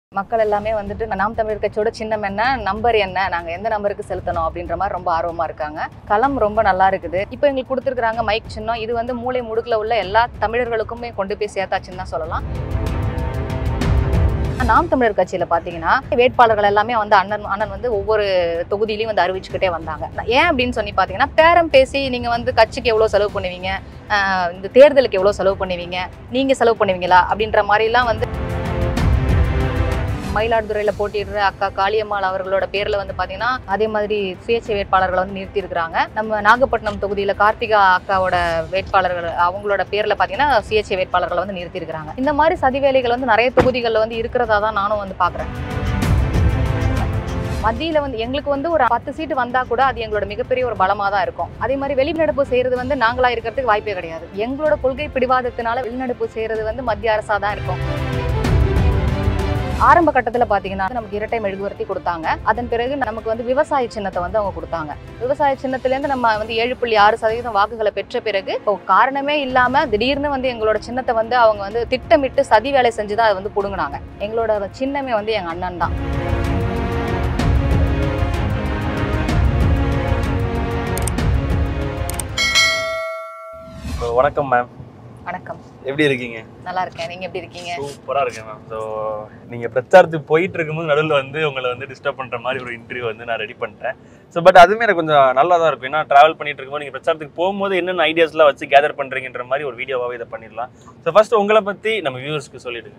மக்கள் எல்லாமே வந்துட்டு நாம் தமிழர் கட்சியோட சின்னம் என்ன நம்பர் என்ன நாங்க எந்த நம்பருக்கு செலுத்தணும் அப்படின்ற மாதிரி ரொம்ப ஆர்வமா இருக்காங்க களம் ரொம்ப நல்லா இருக்குது இப்போ எங்களுக்கு கொடுத்துருக்காங்க மைக் சின்னம் இது வந்து மூளை முடுக்குல உள்ள எல்லா தமிழர்களுக்குமே கொண்டு போய் சேர்த்தாச்சுன்னு தான் சொல்லலாம் நாம் தமிழர் கட்சியில பாத்தீங்கன்னா வேட்பாளர்கள் எல்லாமே வந்து அண்ணன் அண்ணன் வந்து ஒவ்வொரு தொகுதியிலையும் வந்து அறிவிச்சுக்கிட்டே வந்தாங்க ஏன் அப்படின்னு சொல்லி பாத்தீங்கன்னா பேரம் பேசி நீங்க வந்து கட்சிக்கு எவ்வளவு செலவு பண்ணுவீங்க ஆஹ் இந்த தேர்தலுக்கு எவ்வளவு செலவு பண்ணுவீங்க நீங்க செலவு பண்ணுவீங்களா அப்படின்ற மாதிரிலாம் வந்து மயிலாடுதுறையில போட்டியிடுற அக்கா காளியம்மாள் அவர்களோட பேர்ல வந்து பாத்தீங்கன்னா அதே மாதிரி சுயேட்சை வேட்பாளர்களை வந்து நிறுத்தி இருக்கிறாங்க நம்ம நாகப்பட்டினம் தொகுதியில கார்த்திகா அக்காவோட வேட்பாளர்கள் அவங்களோட பேர்ல பாத்தீங்கன்னா சுயேட்சை வேட்பாளர்களை வந்து நிறுத்தி இருக்கிறாங்க இந்த மாதிரி சதி வேலைகள் வந்து நிறைய தொகுதிகளில் வந்து இருக்கிறதா தான் நானும் வந்து பாக்குறேன் மத்தியில வந்து எங்களுக்கு வந்து ஒரு பத்து சீட்டு வந்தா கூட அது எங்களோட மிகப்பெரிய ஒரு பலமா தான் இருக்கும் அதே மாதிரி வெளிநடப்பு செய்யறது வந்து நாங்களா இருக்கிறதுக்கு வாய்ப்பே கிடையாது எங்களோட கொள்கை பிடிவாதத்தினால வெளிநடப்பு செய்யறது வந்து மத்திய அரசா தான் இருக்கும் ஆரம்ப கட்டத்துல பாத்தீங்கன்னா நமக்கு இரட்டை மெழுகுவர்த்தி கொடுத்தாங்க அதன் பிறகு நமக்கு வந்து விவசாய சின்னத்தை வந்து அவங்க கொடுத்தாங்க விவசாய சின்னத்துல இருந்து நம்ம வந்து ஏழு புள்ளி ஆறு சதவீதம் வாக்குகளை பெற்ற பிறகு இப்போ காரணமே இல்லாம திடீர்னு வந்து எங்களோட சின்னத்தை வந்து அவங்க வந்து திட்டமிட்டு சதி வேலை செஞ்சுதான் அதை வந்து புடுங்கினாங்க எங்களோட சின்னமே வந்து எங்க அண்ணன் தான் So, வணக்கம் மேம் வணக்கம் எப்படி இருக்கீங்க நல்லா இருக்கேன் நீங்க எப்படி இருக்கீங்க சூப்பரா இருக்கேன் மேம் ஸோ நீங்க பிரச்சாரத்துக்கு போயிட்டு இருக்கும்போது நடுவில் வந்து உங்களை வந்து டிஸ்டர்ப் பண்ற மாதிரி ஒரு இன்டர்வியூ வந்து நான் ரெடி பண்ணிட்டேன் ஸோ பட் அதுவுமே எனக்கு கொஞ்சம் நல்லா தான் இருக்கும் ஏன்னா டிராவல் பண்ணிட்டு இருக்கும்போது நீங்க பிரச்சாரத்துக்கு போகும்போது என்னென்ன ஐடியாஸ்லாம் வச்சு கேதர் பண்றீங்கன்ற மாதிரி ஒரு வீடியோவாகவே இதை பண்ணிடலாம் ஸோ ஃபர்ஸ்ட் உங்களை பத்தி நம்ம வியூவர்ஸ்க்கு சொல்லிடுங்க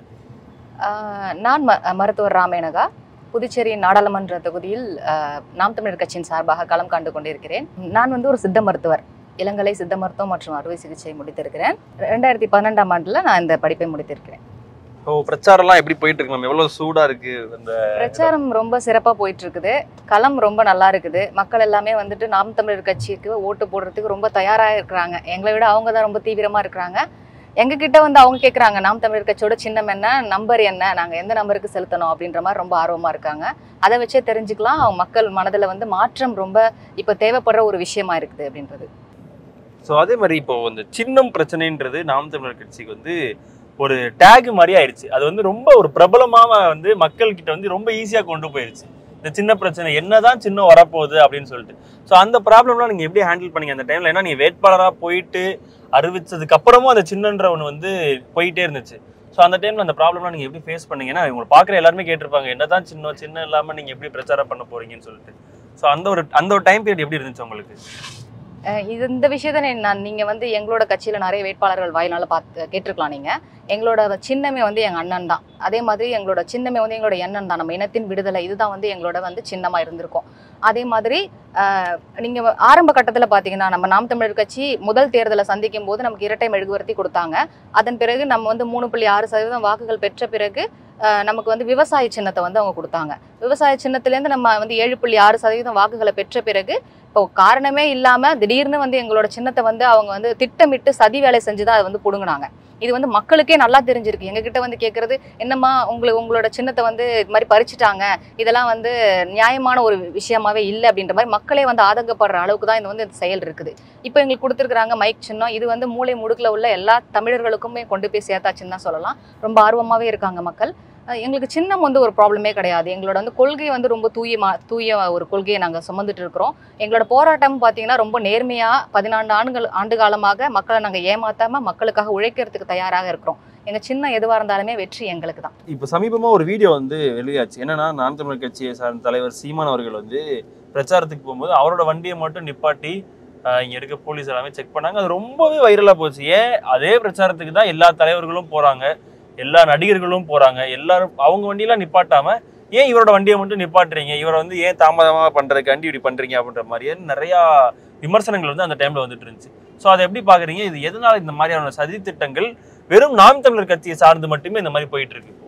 ஆஹ் நான் ம- மருத்துவர் ராமேனகா புதுச்சேரி நாடாளுமன்ற தொகுதியில் ஆஹ், நாம் தமிழர் கட்சியின் சார்பாக களம் கண்டு கொண்டிருக்கிறேன் நான் வந்து ஒரு சித்த மருத்துவர் இளங்கலை சித்த மருத்துவம் மற்றும் அறுவை சிகிச்சை முடித்திருக்கிறேன் ரெண்டாயிரத்தி பன்னெண்டாம் ஆண்டுல நான் இந்த படிப்பை முடித்திருக்கிறேன் ஸோ பிரச்சாரம்லாம் எப்படி போயிட்டு இருக்கு மேம் எவ்வளவு சூடா இருக்கு அந்த பிரச்சாரம் ரொம்ப சிறப்பா போயிட்டு இருக்குது களம் ரொம்ப நல்லா இருக்குது மக்கள் எல்லாமே வந்துட்டு நாம் தமிழர் கட்சிக்கு ஓட்டு போடுறதுக்கு ரொம்ப தயாரா இருக்கிறாங்க எங்களை விட அவங்க தான் ரொம்ப தீவிரமா இருக்கிறாங்க எங்க கிட்ட வந்து அவங்க கேக்குறாங்க நாம் தமிழர் கட்சியோட சின்னம் என்ன நம்பர் என்ன நாங்க எந்த நம்பருக்கு செலுத்தணும் அப்படின்ற மாதிரி ரொம்ப ஆர்வமா இருக்காங்க அதை வச்சே தெரிஞ்சுக்கலாம் அவங்க மக்கள் மனதுல வந்து மாற்றம் ரொம்ப இப்ப தேவைப்படுற ஒரு விஷயமா இருக்குது அப்படின்றது ஸோ அதே மாதிரி இப்போ இந்த சின்னம் பிரச்சனைன்றது நாம் தமிழர் கட்சிக்கு வந்து ஒரு டேக் மாதிரி ஆயிடுச்சு அது வந்து ரொம்ப ஒரு பிரபலமாக வந்து மக்கள் கிட்ட வந்து ரொம்ப ஈஸியாக கொண்டு போயிருச்சு இந்த சின்ன பிரச்சனை என்னதான் சின்னம் வரப்போகுது அப்படின்னு சொல்லிட்டு ஸோ அந்த ப்ராப்ளம்லாம் நீங்கள் எப்படி ஹேண்டில் பண்ணீங்க அந்த டைம்ல ஏன்னா நீங்கள் வேட்பாளராக போயிட்டு அறிவிச்சதுக்கு அப்புறமும் அந்த சின்னன்ற ஒன்று வந்து போயிட்டே இருந்துச்சு ஸோ அந்த டைம்ல அந்த ப்ராப்ளம்லாம் நீங்கள் எப்படி ஃபேஸ் பண்ணீங்க ஏன்னா உங்களை பார்க்குற எல்லாருமே கேட்டிருப்பாங்க என்னதான் சின்னம் சின்னம் இல்லாமல் நீங்கள் எப்படி பிரச்சாரம் பண்ண போறீங்கன்னு சொல்லிட்டு ஸோ அந்த ஒரு அந்த ஒரு டைம் பீரியட் எப்படி இருந்துச்சு உங்களுக்கு அஹ் இது இந்த விஷயத்த நான் நான் நீங்க வந்து எங்களோட கட்சியில நிறைய வேட்பாளர்கள் வாயினால பார்த்து கேட்டிருக்கலாம் நீங்க எங்களோட சின்னமே வந்து எங்க அண்ணன் தான் அதே மாதிரி எங்களோட சின்னமே வந்து எங்களோட எண்ணம் தான் நம்ம இனத்தின் விடுதலை இதுதான் வந்து எங்களோட வந்து சின்னமா இருந்திருக்கும் அதே மாதிரி அஹ், நீங்க வ- ஆரம்ப கட்டத்துல பாத்தீங்கன்னா நம்ம நாம் தமிழர் கட்சி முதல் தேர்தலை சந்திக்கும் போது நமக்கு இரட்டை மெழுகுவர்த்தி கொடுத்தாங்க அதன் பிறகு நம்ம வந்து மூணு புள்ளி ஆறு சதவீதம் வாக்குகள் பெற்ற பிறகு அஹ், நமக்கு வந்து விவசாய சின்னத்தை வந்து அவங்க கொடுத்தாங்க விவசாய சின்னத்திலேருந்து நம்ம வந்து ஏழு புள்ளி ஆறு சதவீதம் வாக்குகளை பெற்ற பிறகு இப்போ காரணமே இல்லாம திடீர்னு வந்து எங்களோட சின்னத்தை வந்து அவங்க வந்து திட்டமிட்டு சதி வேலை செஞ்சுதான் அதை வந்து புடுங்கினாங்க இது வந்து மக்களுக்கே நல்லா தெரிஞ்சிருக்கு எங்ககிட்ட வந்து கேட்கறது என்னம்மா உங்களுக்கு உங்களோட சின்னத்தை வந்து இது மாதிரி பறிச்சுட்டாங்க இதெல்லாம் வந்து நியாயமான ஒரு விஷயமாவே இல்லை அப்படின்ற மாதிரி மக்களே வந்து ஆதங்கப்படுற அளவுக்கு தான் இது வந்து இந்த செயல் இருக்குது இப்போ எங்களுக்கு கொடுத்துருக்குறாங்க மைக் சின்னம் இது வந்து மூளை முடுக்குல உள்ள எல்லா தமிழர்களுக்குமே கொண்டு போய் சேர்த்தாச்சுன்னு தான் சொல்லலாம் ரொம்ப ஆர்வமாவே இருக்காங்க மக்கள் அஹ் எங்களுக்கு சின்னம் வந்து ஒரு ப்ராப்ளமே கிடையாது எங்களோட வந்து கொள்கை வந்து ரொம்ப தூயமா தூய ஒரு கொள்கையை நாங்கள் சுமந்துட்டு இருக்கிறோம் எங்களோட போராட்டம் பார்த்தீங்கன்னா ரொம்ப நேர்மையா பதினான்கு ஆண்டுகள் ஆண்டு காலமாக மக்களை நாங்கள் ஏமாத்தாம மக்களுக்காக உழைக்கிறதுக்கு தயாராக இருக்கிறோம் எங்க சின்ன எதுவாக இருந்தாலுமே வெற்றி எங்களுக்கு தான் இப்போ சமீபமா ஒரு வீடியோ வந்து வெளியாச்சு என்னன்னா நாம் தமிழர் கட்சியை சார்ந்த தலைவர் சீமான் அவர்கள் வந்து பிரச்சாரத்துக்கு போகும்போது அவரோட வண்டியை மட்டும் நிப்பாட்டி ஆஹ், இங்க இருக்க போலீஸ் எல்லாமே செக் பண்ணாங்க அது ரொம்பவே வைரலா போச்சு ஏன் அதே பிரச்சாரத்துக்கு தான் எல்லா தலைவர்களும் போறாங்க எல்லா நடிகர்களும் போறாங்க எல்லாரும் அவங்க வண்டியெல்லாம் நிப்பாட்டாம ஏன் இவரோட வண்டியை மட்டும் நிப்பாட்டுறீங்க இவரை வந்து ஏன் தாமதமா பண்றதுக்காண்டி இப்படி பண்றீங்க அப்படின்ற மாதிரியே நிறையா விமர்சனங்கள் வந்து அந்த டைம்ல வந்துட்டு இருந்துச்சு ஸோ அதை எப்படி பாக்குறீங்க இது எதனால இந்த மாதிரியான சதி திட்டங்கள் வெறும் நாம் தமிழர் கட்சியை சார்ந்து மட்டுமே இந்த மாதிரி போயிட்டு இருக்கு இப்போ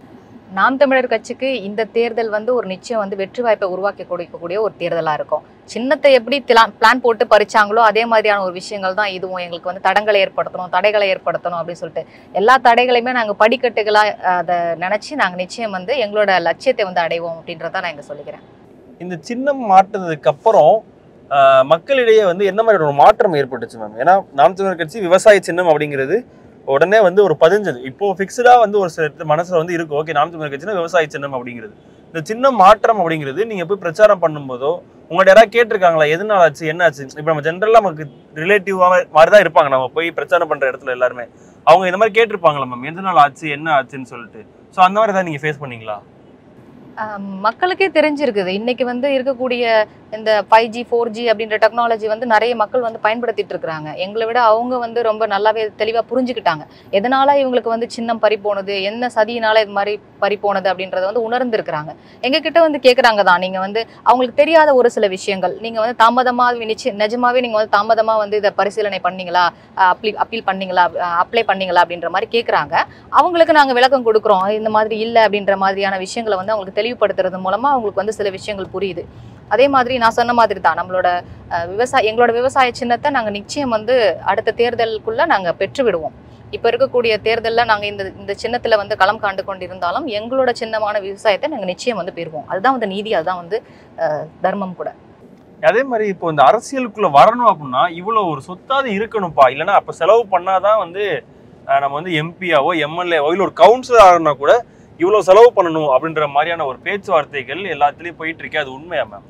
நாம் தமிழர் கட்சிக்கு இந்த தேர்தல் வந்து ஒரு நிச்சயம் வந்து வெற்றி வாய்ப்பை உருவாக்கி கொடுக்கக்கூடிய ஒரு தேர்தலா இருக்கும் சின்னத்தை எப்படி பிளான் போட்டு பறிச்சாங்களோ அதே மாதிரியான ஒரு விஷயங்கள் தான் இதுவும் எங்களுக்கு வந்து தடங்களை ஏற்படுத்தணும் தடைகளை ஏற்படுத்தணும் அப்படின்னு சொல்லிட்டு எல்லா தடைகளையுமே நாங்க படிக்கட்டுகளா அஹ், அதை நினைச்சு நாங்க நிச்சயம் வந்து எங்களோட லட்சியத்தை வந்து அடைவோம் அப்படின்றத நான் இங்க சொல்லிக்கிறேன் இந்த சின்னம் மாட்டினதுக்கு அப்புறம் ஆஹ், மக்களிடையே வந்து என்ன மாதிரி ஒரு மாற்றம் ஏற்பட்டுச்சு மேம் ஏன்னா நாம் தமிழர் கட்சி விவசாய சின்னம் அப்படிங்கிறது உடனே வந்து ஒரு பதிஞ்சது இப்போ ஃபிக்ஸ்டா வந்து ஒரு சில மனசுல வந்து இருக்கும் ஓகே நாம் தமிழர் கட்சினா விவசாய சின்னம் அப்படிங்கிறது இந்த சின்ன மாற்றம் அப்படிங்கிறது நீங்க போய் பிரச்சாரம் பண்ணும்போதோ உங்கள்ட்ட யாராவது கேட்டிருக்காங்களா எதனால ஆச்சு என்ன ஆச்சு இப்போ நம்ம ஜென்ரலா நமக்கு ரிலேட்டிவ் மாதிரி தான் இருப்பாங்க நம்ம போய் பிரச்சாரம் பண்ற இடத்துல எல்லாருமே அவங்க இந்த மாதிரி கேட்டிருப்பாங்களா மேம் எதனால ஆச்சு என்ன ஆச்சுன்னு சொல்லிட்டு ஸோ அந்த மாதிரி ஏதாவது நீங்க ஃபேஸ் பண்ணீங்களா ஆஹ் மக்களுக்கே தெரிஞ்சிருக்குது இன்னைக்கு வந்து இருக்கக்கூடிய இந்த ஃபைவ் ஜி ஃபோர் ஜி அப்படின்ற டெக்னாலஜி வந்து நிறைய மக்கள் வந்து பயன்படுத்திட்டு இருக்கிறாங்க எங்களை விட அவங்க வந்து ரொம்ப நல்லாவே தெளிவாக புரிஞ்சுக்கிட்டாங்க எதனால இவங்களுக்கு வந்து சின்னம் பறி போனது என்ன சதியினால இது மாதிரி பறி போனது அப்படின்றத வந்து உணர்ந்திருக்கிறாங்க எங்ககிட்ட வந்து கேட்குறாங்க தான் நீங்கள் வந்து அவங்களுக்கு தெரியாத ஒரு சில விஷயங்கள் நீங்கள் வந்து தாமதமாக நிச்சய நிஜமாவே நீங்கள் வந்து தாமதமாக வந்து இதை பரிசீலனை பண்ணீங்களா அப்ளி அப்பீல் பண்ணீங்களா அப்ளை பண்ணீங்களா அப்படின்ற மாதிரி கேட்குறாங்க அவங்களுக்கு நாங்கள் விளக்கம் கொடுக்குறோம் இந்த மாதிரி இல்லை அப்படின்ற மாதிரியான விஷயங்களை வந்து அவங்களுக்கு தெளிவுபடுத்துறது மூலமாக அவங்களுக்கு வந்து சில விஷயங்கள் புரியுது அதே மாதிரி நான் சொன்ன மாதிரி தான் நம்மளோட அஹ், விவசாய எங்களோட விவசாய சின்னத்தை நாங்கள் நிச்சயம் வந்து அடுத்த தேர்தலுக்குள்ள நாங்கள் பெற்று விடுவோம் இப்போ இருக்கக்கூடிய தேர்தலில் நாங்கள் இந்த இந்த சின்னத்தில் வந்து களம் காண்டு கொண்டிருந்தாலும் எங்களோட சின்னமான விவசாயத்தை நாங்கள் நிச்சயம் வந்து பெறுவோம் அதுதான் வந்து நீதி அதுதான் வந்து அஹ், தர்மம் கூட அதே மாதிரி இப்போ இந்த அரசியலுக்குள்ள வரணும் அப்படின்னா இவ்வளவு ஒரு சொத்தாவது இருக்கணும்ப்பா இல்லைன்னா அப்ப செலவு பண்ணாதான் வந்து அஹ், நம்ம வந்து எம்பியாவோ எம்எல்ஏவோ இல்லை ஒரு கவுன்சிலர் ஆகணும்னா கூட இவ்வளவு செலவு பண்ணணும் அப்படின்ற மாதிரியான ஒரு பேச்சுவார்த்தைகள் எல்லாத்துலயும் போயிட்டு இருக்கு அது உண்மையா மேம்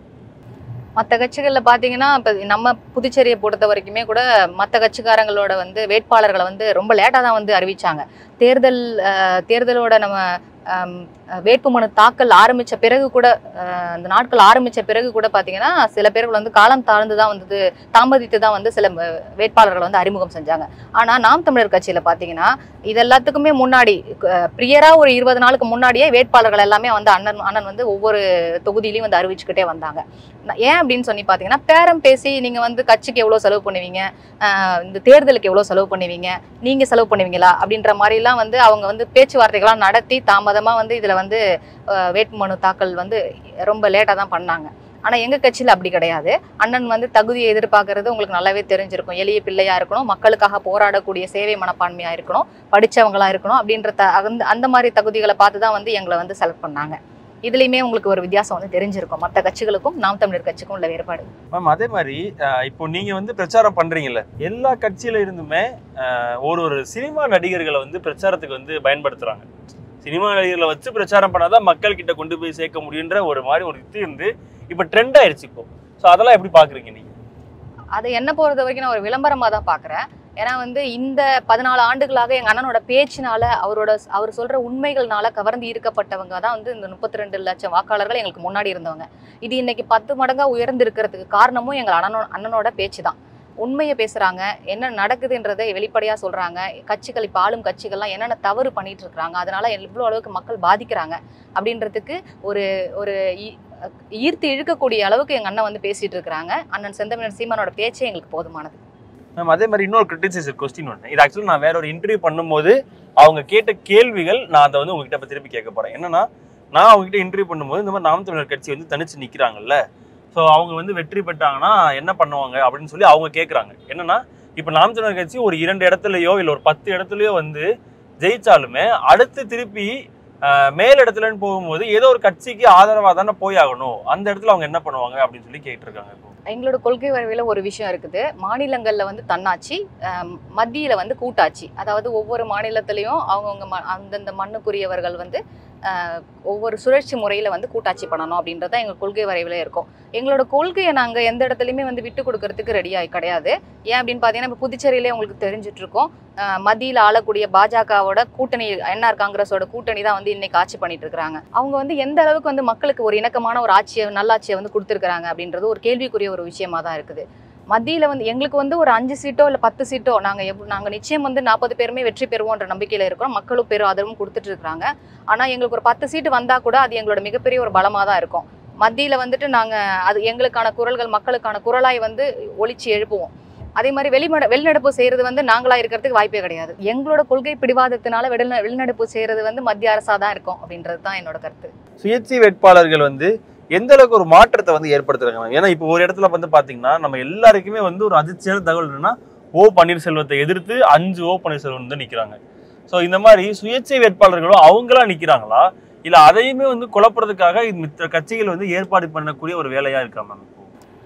மற்ற கட்சிகளில் பார்த்தீங்கன்னா இப்போ நம்ம புதுச்சேரியை பொறுத்த வரைக்குமே கூட மற்ற கட்சிக்காரங்களோட வந்து வேட்பாளர்களை வந்து ரொம்ப லேட்டாக தான் வந்து அறிவிச்சாங்க தேர்தல் அஹ், தேர்தலோட நம்ம ஆம், வேட்புமனு தாக்கல் ஆரம்பிச்ச பிறகு கூட அஹ், அந்த நாட்கள் ஆரம்பிச்ச பிறகு கூட பார்த்தீங்கன்னா சில பேர்கள் வந்து காலம் தாழ்ந்து தான் வந்து தாமதித்து தான் வந்து சில அஹ், வேட்பாளர்களை வந்து அறிமுகம் செஞ்சாங்க ஆனால் நாம் தமிழர் கட்சியில் பார்த்தீங்கன்னா இது எல்லாத்துக்குமே முன்னாடி ப்ரியரா ஒரு இருபது நாளுக்கு முன்னாடியே வேட்பாளர்கள் எல்லாமே வந்து அண்ணன் அண்ணன் வந்து ஒவ்வொரு தொகுதியிலையும் வந்து அறிவிச்சுக்கிட்டே வந்தாங்க நான் ஏன் அப்படின்னு சொல்லி பார்த்தீங்கன்னா பேரம் பேசி நீங்கள் வந்து கட்சிக்கு எவ்வளோ செலவு பண்ணுவீங்க ஆஹ் இந்த தேர்தலுக்கு எவ்வளோ செலவு பண்ணுவீங்க நீங்கள் செலவு பண்ணுவீங்களா அப்படின்ற மாதிரிலாம் வந்து அவங்க வந்து பேச்சுவார்த்தைகள்லாம் நடத்தி தாமதமாக வந்து இதில் வந்து ஆஹ் வேட்புமனு தாக்கல் வந்து ரொம்ப லேட்டாக தான் பண்ணாங்க ஆனால் எங்கள் கட்சியில் அப்படி கிடையாது அண்ணன் வந்து தகுதியை எதிர்பார்க்கறது உங்களுக்கு நல்லாவே தெரிஞ்சிருக்கும் எளிய பிள்ளையா இருக்கணும் மக்களுக்காக போராடக்கூடிய சேவை மனப்பான்மையாக இருக்கணும் படிச்சவங்களா இருக்கணும் அப்படின்ற த அந்த அந்த மாதிரி தகுதிகளை பார்த்து தான் வந்து எங்களை வந்து செலக்ட் பண்ணாங்க இதுலேயுமே உங்களுக்கு ஒரு வித்தியாசம் வந்து தெரிஞ்சிருக்கும் மற்ற கட்சிகளுக்கும் நாம் தமிழர் கட்சிக்கும் உள்ள வேறுபாடு மேம் அதே மாதிரி அஹ், இப்போ நீங்க வந்து பிரச்சாரம் பண்றீங்கல்ல எல்லா கட்சியில இருந்துமே அஹ், ஒரு ஒரு சினிமா நடிகர்களை வந்து பிரச்சாரத்துக்கு வந்து பயன்படுத்துறாங்க சினிமா நடிகர்களை வச்சு பிரச்சாரம் பண்ணாதான் மக்கள் கிட்ட கொண்டு போய் சேர்க்க முடியுன்ற ஒரு மாதிரி ஒரு இது இருந்து இப்போ ட்ரெண்ட் ஆயிடுச்சு இப்போ ஸோ அதெல்லாம் எப்படி பாக்குறீங்க நீங்க அதை என்ன பொறுத்த வரைக்கும் நான் ஒரு விளம்பரமாக தான் பார்க்குறேன் ஏன்னா வந்து இந்த பதினாலு ஆண்டுகளாக எங்கள் அண்ணனோட பேச்சினால அவரோட அவர் சொல்கிற உண்மைகள்னால கவர்ந்து ஈர்க்கப்பட்டவங்க தான் வந்து இந்த முப்பத்தி ரெண்டு லட்சம் வாக்காளர்கள் எங்களுக்கு முன்னாடி இருந்தவங்க இது இன்னைக்கு பத்து மடங்காக உயர்ந்து இருக்கிறதுக்கு காரணமும் எங்கள் அண்ணனோ அண்ணனோட பேச்சு தான் உண்மையை பேசுகிறாங்க என்ன நடக்குதுன்றதை வெளிப்படையாக சொல்கிறாங்க கட்சிகள் இப்போ ஆளும் கட்சிகள்லாம் என்னென்ன தவறு பண்ணிட்டு இருக்கிறாங்க அதனால எவ்வளோ அளவுக்கு மக்கள் பாதிக்கிறாங்க அப்படின்றதுக்கு ஒரு ஒரு ஈ- ஈர்த்து இழுக்கக்கூடிய அளவுக்கு எங்கள் அண்ணன் வந்து பேசிட்டு இருக்கிறாங்க அண்ணன் செந்தமிழன் சீமானோட பேச்சே எங்களுக்கு போதுமானது மேம் அதே மாதிரி இன்னொரு கிரிட்டிசைஸ் கொஸ்டின் ஒன்று இது ஆக்சுவலி நான் வேற ஒரு இன்டர்வியூ பண்ணும்போது அவங்க கேட்ட கேள்விகள் நான் அதை வந்து உங்ககிட்ட இப்ப திருப்பி கேட்க போறேன் என்னன்னா நான் அவங்ககிட்ட இன்டர்வியூ பண்ணும்போது இந்த மாதிரி நாம் தமிழர் கட்சி வந்து தனிச்சு நிக்கிறாங்கல்ல ஸோ அவங்க வந்து வெற்றி பெற்றாங்கன்னா என்ன பண்ணுவாங்க அப்படின்னு சொல்லி அவங்க கேட்குறாங்க என்னன்னா இப்போ நாம் தமிழர் கட்சி ஒரு இரண்டு இடத்துலயோ இல்லை ஒரு பத்து இடத்துலயோ வந்து ஜெயிச்சாலுமே அடுத்து திருப்பி ஆஹ், மேல் இடத்துலன்னு போகும்போது ஏதோ ஒரு கட்சிக்கு ஆதரவாக தானே போய் ஆகணும் அந்த இடத்துல அவங்க என்ன பண்ணுவாங்க அப்படின்னு சொல்லி கேட்டிருக்காங்க இப்போ எங்களோட கொள்கை வரைவில் ஒரு விஷயம் இருக்குது மாநிலங்களில் வந்து தன்னாட்சி மத்தியில் வந்து கூட்டாட்சி அதாவது ஒவ்வொரு மாநிலத்திலையும் அவங்கவுங்க ம அந்தந்த மண்ணுக்குரியவர்கள் வந்து ஆஹ், ஒவ்வொரு சுழற்சி முறையில் வந்து கூட்டாட்சி பண்ணணும் அப்படின்றது தான் எங்கள் கொள்கை வரைவில் இருக்கும் எங்களோட கொள்கையை நாங்கள் எந்த இடத்துலையுமே வந்து விட்டு கொடுக்கறதுக்கு ரெடியாக கிடையாது ஏன் அப்படின்னு பார்த்தீங்கன்னா இப்போ புதுச்சேரியிலே உங்களுக்கு தெரிஞ்சிட்டு இருக்கோம் மத்தியில் ஆளக்கூடிய பாஜகவோட கூட்டணி என்ஆர் காங்கிரஸோட கூட்டணி தான் வந்து இன்னைக்கு ஆட்சி பண்ணிட்டு இருக்காங்க அவங்க வந்து எந்த அளவுக்கு வந்து மக்களுக்கு ஒரு இணக்கமான ஒரு ஆட்சியை நல்லாட்சியை வந்து கொடுத்துருக்காங்க அப்படின்றது ஒரு கேள்விக்குரிய ஒரு விஷயமா தான் இருக்குது மத்தியில் வந்து எங்களுக்கு வந்து ஒரு அஞ்சு சீட்டோ இல்லை பத்து சீட்டோ நாங்கள் எவ் நாங்கள் நிச்சயம் வந்து நாற்பது பேருமே வெற்றி பெறுவோன்ற நம்பிக்கையில் இருக்கிறோம் மக்களும் பெரும் ஆதரவும் கொடுத்துட்டு இருக்காங்க ஆனால் எங்களுக்கு ஒரு பத்து சீட்டு வந்தால் கூட அது எங்களோட மிகப்பெரிய ஒரு பலமாக தான் இருக்கும் மத்தியில் வந்துட்டு நாங்கள் அது எங்களுக்கான குரல்கள் மக்களுக்கான குரலாய் வந்து ஒழிச்சு எழுப்புவோம் அதே மாதிரி வெளிமட வெளிநடப்பு செய்யறது வந்து நாங்களா இருக்கிறதுக்கு வாய்ப்பே கிடையாது எங்களோட கொள்கை பிடிவாதத்தினால வெளிந வெளிநடப்பு செய்யறது வந்து மத்திய அரசா தான் இருக்கும் அப்படின்றது தான் என்னோட கருத்து சுயேட்சை வேட்பாளர்கள் வந்து எந்த அளவுக்கு ஒரு மாற்றத்தை வந்து ஏற்படுத்துறாங்க மேம்? ஏன்னா இப்போ ஒரு இடத்துல வந்து பாத்தீங்கன்னா நம்ம எல்லாருக்குமே வந்து ஒரு அதிர்ச்சியான தகவல் என்னன்னா ஓ பன்னீர்செல்வத்தை எதிர்த்து அஞ்சு ஓ பன்னீர்செல்வம் வந்து நிக்கிறாங்க ஸோ இந்த மாதிரி சுயேட்சை வேட்பாளர்களும் அவங்களா நிக்கிறாங்களா இல்ல அதையுமே வந்து குழப்புறதுக்காக இந்த மித்த கட்சிகள் வந்து ஏற்பாடு பண்ணக்கூடிய ஒரு வேலையா இருக்கா மேம் இப்போ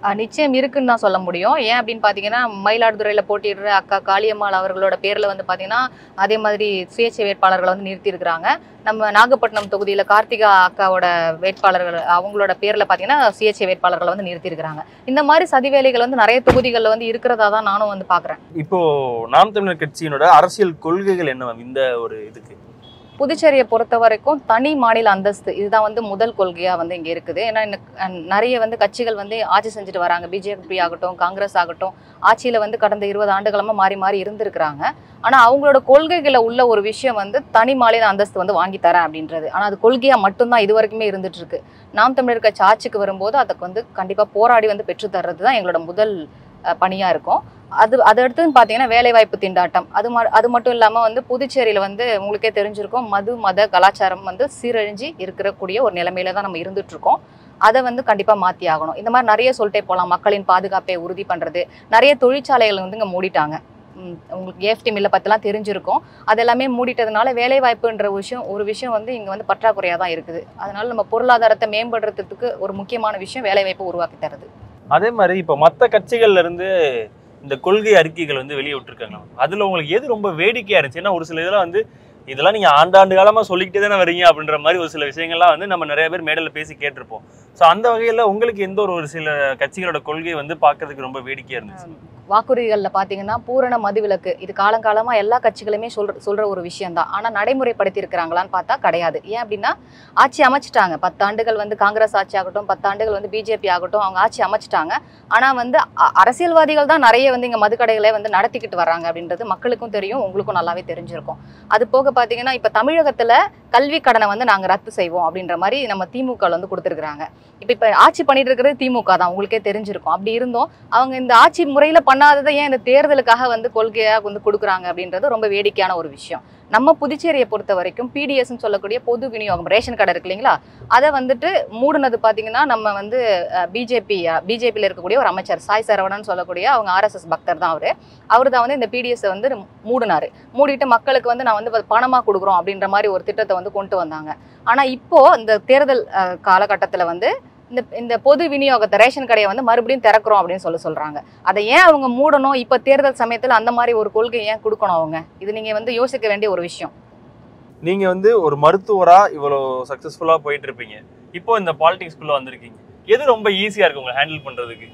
அஹ் நிச்சயம் இருக்குன்னு தான் சொல்ல முடியும் ஏன் அப்படின்னு பார்த்தீங்கன்னா மயிலாடுதுறையில் போட்டியிடுற அக்கா காளியம்மாள் அவர்களோட பேரில் வந்து பார்த்தீங்கன்னா அதே மாதிரி சுயேட்சை வேட்பாளர்களை வந்து நிறுத்தியிருக்கிறாங்க நம்ம நாகப்பட்டினம் தொகுதியில் கார்த்திகா அக்காவோட வேட்பாளர்கள் அவங்களோட பேரில் பார்த்தீங்கன்னா சுயேட்சை வேட்பாளர்களை வந்து நிறுத்தியிருக்கிறாங்க இந்த மாதிரி சதி வேலைகள் வந்து நிறைய தொகுதிகளில் வந்து இருக்கிறதா தான் நானும் வந்து பார்க்குறேன் இப்போ நாம் தமிழர் கட்சியினோட அரசியல் கொள்கைகள் என்ன மேம் இந்த ஒரு இதுக்கு புதுச்சேரியை பொறுத்த வரைக்கும் தனி மாநில அந்தஸ்து இதுதான் வந்து முதல் கொள்கையாக வந்து இங்கே இருக்குது ஏன்னா இன்னும் அஹ், நிறைய வந்து கட்சிகள் வந்து ஆட்சி செஞ்சுட்டு வராங்க பிஜேபி ஆகட்டும் காங்கிரஸ் ஆகட்டும் ஆட்சியில் வந்து கடந்த இருபது ஆண்டுகளமாக மாறி மாறி இருந்திருக்கிறாங்க ஆனால் அவங்களோட கொள்கைகளை உள்ள ஒரு விஷயம் வந்து தனி மாநில அந்தஸ்து வந்து வாங்கி தரேன் அப்படின்றது ஆனால் அது கொள்கையாக மட்டும்தான் இது வரைக்குமே இருந்துட்டு இருக்கு நாம் தமிழர் கட்சி ஆட்சிக்கு வரும்போது அதுக்கு வந்து கண்டிப்பாக போராடி வந்து பெற்று தர்றது தான் எங்களோட முதல் பணியாக இருக்கும் அது அது அடுத்துன்னு பார்த்தீங்கன்னா வேலைவாய்ப்பு திண்டாட்டம் அது ம அது மட்டும் இல்லாமல் வந்து புதுச்சேரியில் வந்து உங்களுக்கே தெரிஞ்சிருக்கும் மது மத கலாச்சாரம் வந்து சீரழிஞ்சு இருக்கக்கூடிய ஒரு நிலைமையில தான் நம்ம இருந்துட்டு இருக்கோம் அதை வந்து கண்டிப்பாக மாற்றி ஆகணும் இந்த மாதிரி நிறைய சொல்லிட்டே போகலாம் மக்களின் பாதுகாப்பை உறுதி பண்ணுறது நிறைய தொழிற்சாலைகள் வந்து இங்கே மூடிட்டாங்க ம், உங்களுக்கு ஏஎஃப்டி மில்லை பற்றிலாம் தெரிஞ்சிருக்கும் அது எல்லாமே மூடிட்டதுனால வேலைவாய்ப்புன்ற விஷயம் ஒரு விஷயம் வந்து இங்கே வந்து பற்றாக்குறையாக தான் இருக்குது அதனால நம்ம பொருளாதாரத்தை மேம்படுறதுக்கு ஒரு முக்கியமான விஷயம் வேலைவாய்ப்பு உருவாக்கி தருது அதே மாதிரி இப்போ மற்ற கட்சிகள்ல இருந்து இந்த கொள்கை அறிக்கைகள் வந்து வெளியே விட்டுருக்காங்க அதுல உங்களுக்கு எது ரொம்ப வேடிக்கையா இருந்துச்சு ஏன்னா ஒரு சில இதெல்லாம் வந்து இதெல்லாம் நீங்க ஆண்டாண்டு காலமா சொல்லிக்கிட்டே தானே வரீங்க அப்படின்ற மாதிரி ஒரு சில விஷயங்கள்லாம் வந்து நம்ம நிறைய பேர் மேடையில பேசி கேட்டிருப்போம் ஸோ அந்த வகையில உங்களுக்கு எந்த ஒரு ஒரு சில கட்சிகளோட கொள்கை வந்து பார்க்கிறதுக்கு ரொம்ப வேடிக்கையா இருந்துச்சு வாக்குறுதிகளில் பார்த்தீங்கன்னா பூரண மதுவிலக்கு இது காலங்காலமாக எல்லா கட்சிகளுமே சொல்ற சொல்ற ஒரு விஷயம் தான் ஆனால் நடைமுறைப்படுத்தி இருக்கிறாங்களான்னு பார்த்தா கிடையாது ஏன் அப்படின்னா ஆட்சி அமைச்சிட்டாங்க பத்தாண்டுகள் வந்து காங்கிரஸ் ஆட்சி ஆகட்டும் பத்தாண்டுகள் வந்து பிஜேபி ஆகட்டும் அவங்க ஆட்சி அமைச்சிட்டாங்க ஆனால் வந்து அ- அரசியல்வாதிகள் தான் நிறைய வந்து இங்கே மதுக்கடைகளை வந்து நடத்திக்கிட்டு வர்றாங்க அப்படின்றது மக்களுக்கும் தெரியும் உங்களுக்கும் நல்லாவே தெரிஞ்சிருக்கும் அது போக பார்த்தீங்கன்னா இப்போ தமிழகத்தில் கல்வி கடனை வந்து நாங்கள் ரத்து செய்வோம் அப்படின்ற மாதிரி நம்ம திமுக வந்து கொடுத்துருக்குறாங்க இப்போ இப்போ ஆட்சி பண்ணிட்டு இருக்கிறது திமுக தான் உங்களுக்கே தெரிஞ்சிருக்கும் அப்படி இருந்தும் அவங்க இந்த ஆட்சி முறையில பண்ணாததை ஏன் இந்த தேர்தலுக்காக வந்து கொள்கையா வந்து கொடுக்குறாங்க அப்படின்றது ரொம்ப வேடிக்கையான ஒரு விஷயம் நம்ம புதுச்சேரியை பொறுத்த வரைக்கும் பிடிஎஸ்ன்னு சொல்லக்கூடிய பொது விநியோகம் ரேஷன் கடை இருக்கு இல்லைங்களா அதை வந்துட்டு மூடுனது பார்த்தீங்கன்னா நம்ம வந்து பிஜேபி பிஜேபியில் இருக்கக்கூடிய ஒரு அமைச்சர் சாய் சரவணன் சொல்லக்கூடிய அவங்க ஆர்எஸ்எஸ் பக்தர் தான் அவரு அவர் தான் வந்து இந்த பிடிஎஸ் வந்து மூடினாரு மூடிட்டு மக்களுக்கு வந்து நான் வந்து பணமா கொடுக்குறோம் அப்படின்ற மாதிரி ஒரு திட்டத்தை வந்து கொண்டு வந்தாங்க ஆனா இப்போ இந்த தேர்தல் அஹ், காலகட்டத்துல வந்து இந்த இந்த பொது விநியோகத்தை ரேஷன் கடையை வந்து மறுபடியும் திறக்கிறோம் அப்படின்னு சொல்ல சொல்றாங்க அதை ஏன் அவங்க மூடணும் இப்ப தேர்தல் சமயத்துல அந்த மாதிரி ஒரு கொள்கை ஏன் கொடுக்கணும் அவங்க இது நீங்க வந்து யோசிக்க வேண்டிய ஒரு விஷயம் நீங்க வந்து ஒரு மருத்துவரா இவ்வளவு சக்சஸ்ஃபுல்லா போயிட்டு இருப்பீங்க இப்போ இந்த பாலிடிக்ஸ்குள்ள வந்திருக்கீங்க எது ரொம்ப ஈஸியா இருக்கு உங்களை ஹேண்டில் பண்றதுக்கு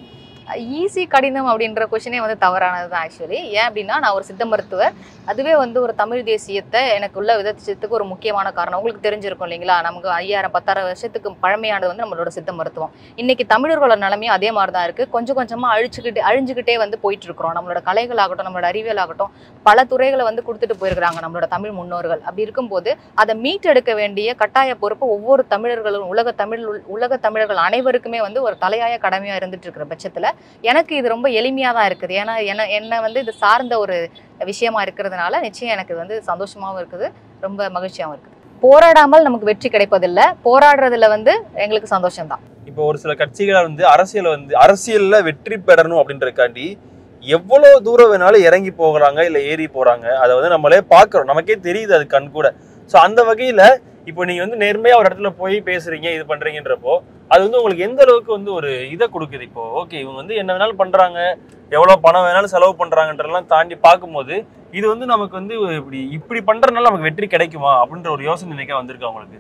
ஈஸி கடினம் அப்படின்ற கொஷினே வந்து தவறானது தான் ஆக்சுவலி ஏன் அப்படின்னா நான் ஒரு சித்த மருத்துவர் அதுவே வந்து ஒரு தமிழ் தேசியத்தை எனக்கு உள்ள விதச்சதுக்கு ஒரு முக்கியமான காரணம் உங்களுக்கு தெரிஞ்சிருக்கும் இல்லைங்களா நமக்கு ஐயாயிரம் பத்தாயிரம் வருஷத்துக்கு பழமையானது வந்து நம்மளோட சித்த மருத்துவம் இன்னைக்கு தமிழர்களோட நிலைமையும் அதே மாதிரி தான் இருக்கு கொஞ்சம் கொஞ்சமா அழிச்சுக்கிட்டு அழிஞ்சுக்கிட்டே வந்து போயிட்டு இருக்கிறோம் நம்மளோட கலைகள் ஆகட்டும் நம்மளோட அறிவியல் ஆகட்டும் பல துறைகளை வந்து கொடுத்துட்டு போயிருக்கிறாங்க நம்மளோட தமிழ் முன்னோர்கள் அப்படி இருக்கும்போது அதை மீட்டெடுக்க வேண்டிய கட்டாய பொறுப்பு ஒவ்வொரு தமிழர்களும் உலக தமிழ் உலக தமிழர்கள் அனைவருக்குமே வந்து ஒரு தலையாய கடமையா இருந்துட்டு இருக்கிற பட்சத்துல எனக்கு இது ரொம்ப எளிமையா தான் இருக்குது ஏன்னா என்ன என்ன வந்து இது சார்ந்த ஒரு விஷயமா இருக்கிறதுனால நிச்சயம் எனக்கு இது வந்து சந்தோஷமாவும் இருக்குது ரொம்ப மகிழ்ச்சியாவும் இருக்குது போராடாமல் நமக்கு வெற்றி கிடைப்பதில்லை போராடுறதுல வந்து எங்களுக்கு சந்தோஷம் தான் இப்போ ஒரு சில கட்சிகளை வந்து அரசியல வந்து அரசியல்ல வெற்றி பெறணும் அப்படின்றதுக்காண்டி எவ்வளவு தூரம் வேணாலும் இறங்கி போகிறாங்க இல்ல ஏறி போறாங்க அதை வந்து நம்மளே பாக்குறோம் நமக்கே தெரியுது அது கண் கூட சோ அந்த வகையில இப்போ நீங்க வந்து நேர்மையா ஒரு இடத்துல போய் பேசுறீங்க இது பண்றீங்கன்றப்போ அது வந்து உங்களுக்கு எந்த அளவுக்கு வந்து ஒரு இதை கொடுக்குது இப்போ ஓகே இவங்க வந்து என்ன வேணாலும் பண்றாங்க எவ்வளவு பணம் வேணாலும் செலவு பண்றாங்கன்றதெல்லாம் தாண்டி பார்க்கும்போது இது வந்து நமக்கு வந்து இப்படி இப்படி பண்றதுனால நமக்கு வெற்றி கிடைக்குமா அப்படின்ற ஒரு யோசனை நினைக்க வந்திருக்கு அவங்களுக்கு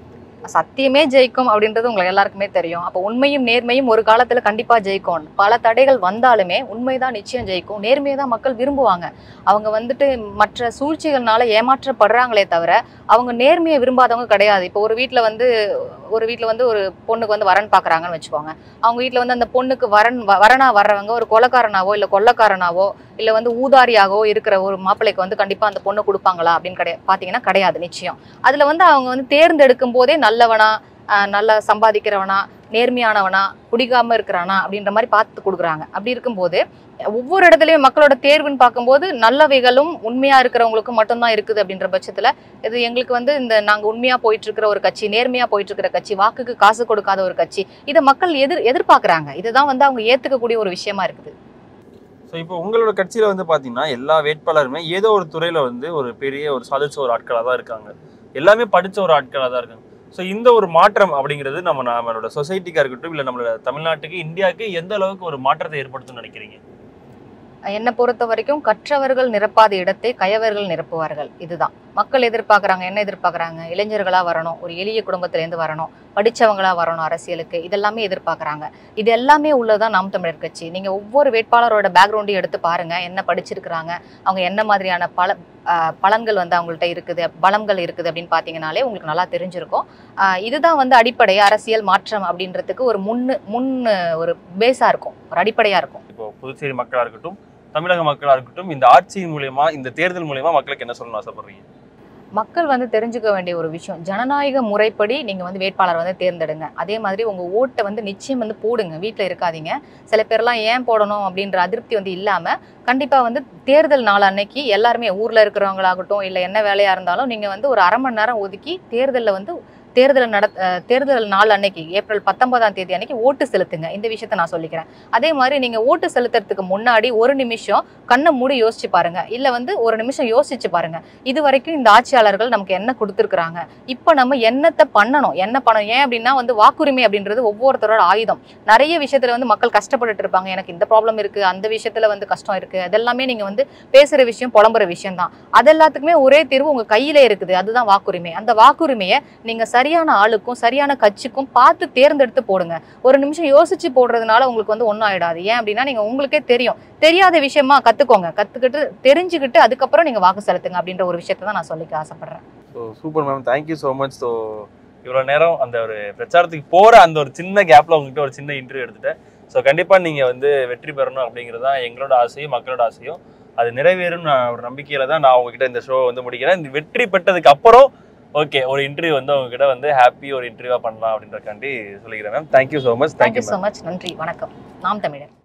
சத்தியமே ஜெயிக்கும் அப்படின்றது உங்களுக்கு எல்லாருக்குமே தெரியும் அப்போ உண்மையும் நேர்மையும் ஒரு காலத்துல கண்டிப்பா ஜெயிக்கும் பல தடைகள் வந்தாலுமே உண்மைதான் நிச்சயம் ஜெயிக்கும் நேர்மையை தான் மக்கள் விரும்புவாங்க அவங்க வந்துட்டு மற்ற சூழ்ச்சிகள்னால ஏமாற்றப்படுறாங்களே தவிர அவங்க நேர்மையை விரும்பாதவங்க கிடையாது இப்போ ஒரு வீட்ல வந்து ஒரு வீட்ல வந்து ஒரு பொண்ணுக்கு வந்து வரன் பார்க்கறாங்கன்னு வச்சுக்கோங்க அவங்க வீட்ல வந்து அந்த பொண்ணுக்கு வரன் வ- வரனா வர்றவங்க ஒரு கொலைக்காரனாவோ இல்ல கொள்ளக்காரனாவோ இல்ல வந்து ஊதாரியாகவோ இருக்கிற ஒரு மாப்பிள்ளைக்கு வந்து கண்டிப்பா அந்த பொண்ணு கொடுப்பாங்களா அப்படின்னு கிடையாது பாத்தீங்கன்னா கிடையாது நிச்சயம் அதுல வந்து அவங்க வந்து தேர்ந்தெடுக்கும் போதே நல்லவனா ஆஹ் நல்லா சம்பாதிக்கிறவனா நேர்மையானவனா குடிக்காம இருக்கிறானா அப்படின்ற மாதிரி பார்த்து கொடுக்குறாங்க அப்படி இருக்கும்போது ஒவ்வொரு இடத்துலயும் மக்களோட தேர்வுன்னு பார்க்கும்போது நல்லவைகளும் உண்மையா இருக்கிறவங்களுக்கும் மட்டும்தான் இருக்குது அப்படின்ற பட்சத்துல இது எங்களுக்கு வந்து இந்த நாங்க உண்மையா போயிட்டு இருக்கிற ஒரு கட்சி நேர்மையா போயிட்டு இருக்கிற கட்சி வாக்குக்கு காசு கொடுக்காத ஒரு கட்சி இதை மக்கள் எதிர் எதிர்பார்க்கறாங்க இதுதான் வந்து அவங்க ஏத்துக்கக்கூடிய ஒரு விஷயமா இருக்குது ஸோ இப்போ உங்களோட கட்சியில வந்து பாத்தீங்கன்னா எல்லா வேட்பாளருமே ஏதோ ஒரு துறையில வந்து ஒரு பெரிய ஒரு சாதிச்ச ஒரு ஆட்களாக தான் இருக்காங்க எல்லாமே படிச்ச ஒரு ஆட்களாக தான் இருக்காங்க ஸோ இந்த ஒரு மாற்றம் அப்படிங்கிறது நம்ம நம்மளோட சொசைட்டிக்கா இருக்கட்டும் இல்லை நம்மளோட தமிழ்நாட்டுக்கு இந்தியாவுக்கு எந்த அளவுக்கு ஒரு மாற்றத்தை ஏற்படுத்தும்னு நினைக்கிறீங்க என்னை பொறுத்த வரைக்கும் கற்றவர்கள் நிரப்பாத இடத்தை கயவர்கள் நிரப்புவார்கள் இதுதான் மக்கள் எதிர்பார்க்கறாங்க என்ன எதிர்பார்க்கறாங்க இளைஞர்களா வரணும் ஒரு எளிய குடும்பத்திலேருந்து வரணும் படிச்சவங்களா வரணும் அரசியலுக்கு இதெல்லாமே எதிர்பார்க்கறாங்க இது எல்லாமே உள்ளதான் நாம் தமிழர் கட்சி நீங்க ஒவ்வொரு வேட்பாளரோட பேக்ரவுண்டையும் எடுத்து பாருங்க என்ன படிச்சிருக்கிறாங்க அவங்க என்ன மாதிரியான பல ஆஹ் பலன்கள் வந்து அவங்கள்ட்ட இருக்குது பலங்கள் இருக்குது அப்படின்னு பார்த்தீங்கனாலே உங்களுக்கு நல்லா தெரிஞ்சிருக்கும் ஆஹ் இதுதான் வந்து அடிப்படை அரசியல் மாற்றம் அப்படின்றதுக்கு ஒரு முன்னு முன் ஒரு பேஸா இருக்கும் ஒரு அடிப்படையா இருக்கும் இப்போ புதுச்சேரி மக்களா இருக்கட்டும் தமிழக மக்களா இருக்கட்டும் இந்த ஆட்சியின் மூலியமா இந்த தேர்தல் மூலியமா மக்களுக்கு என்ன சொல்லணும்னு ஆசைப்படுறீங்க மக்கள் வந்து தெரிஞ்சுக்க வேண்டிய ஒரு விஷயம் ஜனநாயக முறைப்படி நீங்க வந்து வேட்பாளர் வந்து தேர்ந்தெடுங்க அதே மாதிரி உங்க ஓட்டை வந்து நிச்சயம் வந்து போடுங்க வீட்டில் இருக்காதீங்க சில பேர்லாம் ஏன் போடணும் அப்படின்ற அதிருப்தி வந்து இல்லாம கண்டிப்பா வந்து தேர்தல் நாள் அன்னைக்கு எல்லாருமே ஊர்ல இருக்கிறவங்களாகட்டும் இல்லை என்ன வேலையா இருந்தாலும் நீங்க வந்து ஒரு அரை மணி நேரம் ஒதுக்கி தேர்தலில் வந்து தேர்தல் நட அஹ் தேர்தல் நாள் அன்னைக்கு ஏப்ரல் பத்தொன்பதாம் தேதி அன்னைக்கு ஓட்டு செலுத்துங்க இந்த விஷயத்த நான் சொல்லிக்கிறேன் அதே மாதிரி நீங்க ஓட்டு செலுத்துறதுக்கு முன்னாடி ஒரு நிமிஷம் கண்ணை மூடி யோசிச்சு பாருங்க இல்ல வந்து ஒரு நிமிஷம் யோசிச்சு பாருங்க இது வரைக்கும் இந்த ஆட்சியாளர்கள் நமக்கு என்ன கொடுத்துருக்குறாங்க இப்போ நம்ம என்னத்தை பண்ணணும் என்ன பண்ணணும் ஏன் அப்படின்னா வந்து வாக்குரிமை அப்படின்றது ஒவ்வொருத்தரோட ஆயுதம் நிறைய விஷயத்துல வந்து மக்கள் கஷ்டப்பட்டுட்டு இருப்பாங்க எனக்கு இந்த ப்ராப்ளம் இருக்கு அந்த விஷயத்துல வந்து கஷ்டம் இருக்கு அதெல்லாமே நீங்க வந்து பேசுற விஷயம் புலம்புற விஷயம் தான் அது எல்லாத்துக்குமே ஒரே தீர்வு உங்க கையில இருக்குது அதுதான் வாக்குரிமை அந்த வாக்குரிமையை நீங்க சரியான ஆளுக்கும் சரியான கட்சிக்கும் பார்த்து தேர்ந்தெடுத்து போடுங்க ஒரு நிமிஷம் யோசிச்சு போடுறதுனால உங்களுக்கு வந்து ஒன்றும் ஆயிடாது ஏன் அப்படின்னா நீங்க உங்களுக்கே தெரியும் தெரியாத விஷயமா கத்துக்கோங்க கத்துக்கிட்டு தெரிஞ்சுக்கிட்டு அதுக்கப்புறம் நீங்க வாக்கு செலுத்துங்க அப்படின்ற ஒரு விஷயத்தை தான் நான் சொல்லிக்க ஆசைப்படுறேன் so super ma'am thank you so much so இவ்வளோ நேரம் அந்த ஒரு பிரச்சாரத்துக்கு போகிற அந்த ஒரு சின்ன கேப்பில் உங்ககிட்ட ஒரு சின்ன இன்டர்வியூ எடுத்துட்டேன் ஸோ கண்டிப்பாக நீங்கள் வந்து வெற்றி பெறணும் அப்படிங்கிறது தான் எங்களோட ஆசையும் மக்களோட ஆசையும் அது நிறைவேறும் நான் ஒரு நம்பிக்கையில தான் நான் உங்ககிட்ட இந்த ஷோ வந்து முடிக்கிறேன் இந்த வெற்றி பெற்றதுக்கு அப்புறம் ஓகே ஒரு இன்டர்வியூ வந்து உங்ககிட்ட வந்து ஹாப்பி ஒரு இன்டர்வியூவாக பண்ணலாம் அப்படின்றக்காண்டி சொல்லிக்கிறேன் ma'am thank you so much thank you thank you so much நன்றி வணக்கம் நாம் தமிழர்